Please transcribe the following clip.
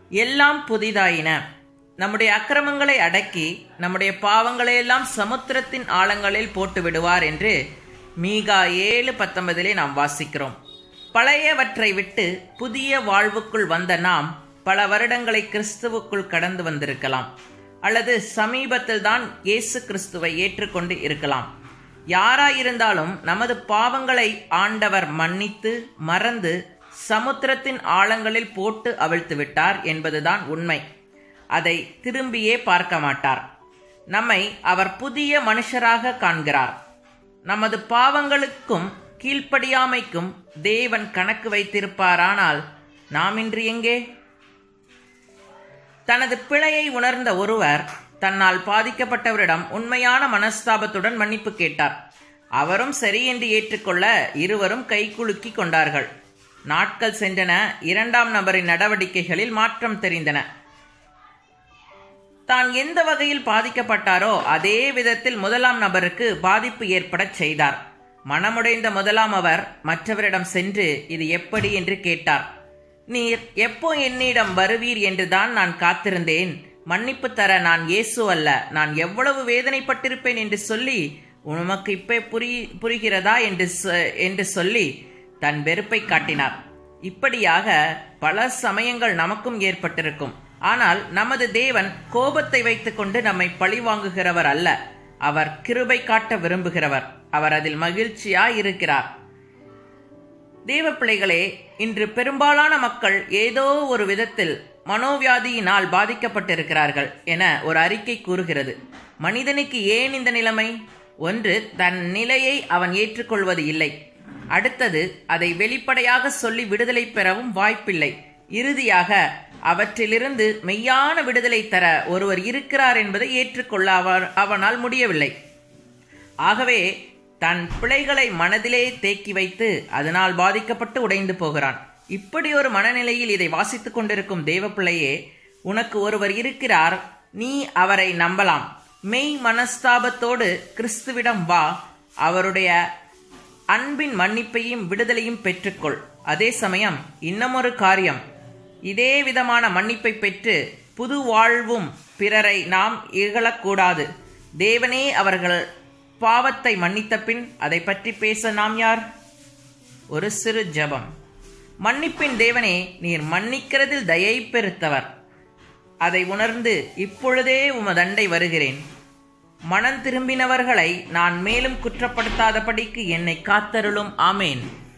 எல்லாம் புதிதாயின நம்முடைய அக்கிரமங்களை அடக்கி நம்முடைய பாவங்களை எல்லாம் சமுத்திரத்தின் ஆழங்களில் போட்டு விடுவார் என்று மீகா ஏழு பத்தொன்பதிலே நாம் வாசிக்கிறோம் பழையவற்றை விட்டு புதிய வாழ்வுக்குள் வந்த நாம் பல வருடங்களை கிறிஸ்துவுக்குள் கடந்து வந்திருக்கலாம் அல்லது சமீபத்தில் தான் இயேசு கிறிஸ்துவை ஏற்றுக்கொண்டு இருக்கலாம் யாராயிருந்தாலும் நமது பாவங்களை ஆண்டவர் மன்னித்து மறந்து சமுத்திரத்தின் ஆழங்களில் போட்டு அவிழ்த்து விட்டார் என்பதுதான் உண்மை அதை திரும்பியே பார்க்க மாட்டார் நம்மை அவர் புதிய மனுஷராக காண்கிறார் நமது பாவங்களுக்கும் கீழ்ப்படியாமைக்கும் தேவன் கணக்கு வைத்திருப்பாரானால் நாம் இன்று எங்கே தனது பிழையை உணர்ந்த ஒருவர் தன்னால் பாதிக்கப்பட்டவரிடம் உண்மையான மனஸ்தாபத்துடன் மன்னிப்பு கேட்டார் அவரும் சரி என்று ஏற்றுக்கொள்ள இருவரும் கைகுலுக்கி கொண்டார்கள் நாட்கள் சென்றன இரண்டாம் நபரின் நடவடிக்கைகளில் மாற்றம் தெரிந்தன தான் எந்த வகையில் பாதிக்கப்பட்டாரோ அதே விதத்தில் முதலாம் நபருக்கு பாதிப்பு ஏற்படச் செய்தார் மனமுடைந்த முதலாம் அவர் மற்றவரிடம் சென்று இது எப்படி என்று கேட்டார் நீர் எப்போ என்னிடம் வருவீர் என்றுதான் நான் காத்திருந்தேன் மன்னிப்பு தர நான் இயேசு அல்ல நான் எவ்வளவு வேதனைப்பட்டிருப்பேன் என்று சொல்லி உனக்கு இப்ப புரி புரிகிறதா என்று என்று சொல்லி தன் வெறுப்பை காட்டினார் இப்படியாக பல சமயங்கள் நமக்கும் ஏற்பட்டிருக்கும் ஆனால் நமது தேவன் கோபத்தை வைத்துக்கொண்டு நம்மை பழிவாங்குகிறவர் அல்ல அவர் கிருபை காட்ட விரும்புகிறவர் அவர் அதில் மகிழ்ச்சியாய் இருக்கிறார் தேவ பிள்ளைகளே இன்று பெரும்பாலான மக்கள் ஏதோ ஒரு விதத்தில் மனோவியாதியினால் பாதிக்கப்பட்டிருக்கிறார்கள் என ஒரு அறிக்கை கூறுகிறது மனிதனுக்கு ஏன் இந்த நிலைமை ஒன்று தன் நிலையை அவன் ஏற்றுக்கொள்வது இல்லை அடுத்தது அதை வெளிப்படையாக சொல்லி விடுதலை பெறவும் வாய்ப்பில்லை இறுதியாக அவற்றிலிருந்து மெய்யான விடுதலை தர ஒருவர் இருக்கிறார் என்பதை ஏற்றுக்கொள்ள அவர் அவனால் முடியவில்லை ஆகவே தன் பிழைகளை மனதிலே தேக்கி வைத்து அதனால் பாதிக்கப்பட்டு உடைந்து போகிறான் இப்படி ஒரு மனநிலையில் இதை வாசித்துக் கொண்டிருக்கும் தேவப்பிள்ளையே உனக்கு ஒருவர் இருக்கிறார் நீ அவரை நம்பலாம் மெய் மனஸ்தாபத்தோடு கிறிஸ்துவிடம் வா அவருடைய அன்பின் மன்னிப்பையும் விடுதலையும் பெற்றுக்கொள் அதே சமயம் இன்னமொரு காரியம் இதே விதமான மன்னிப்பை பெற்று புது வாழ்வும் பிறரை நாம் இகழக்கூடாது தேவனே அவர்கள் பாவத்தை மன்னித்த பின் அதை பற்றி பேச நாம் யார் ஒரு சிறு ஜபம் மன்னிப்பின் தேவனே நீர் மன்னிக்கிறதில் தயை பெருத்தவர் அதை உணர்ந்து இப்பொழுதே உமதண்டை வருகிறேன் மனம் திரும்பினவர்களை நான் மேலும் குற்றப்படுத்தாதபடிக்கு என்னை காத்தருளும் ஆமேன்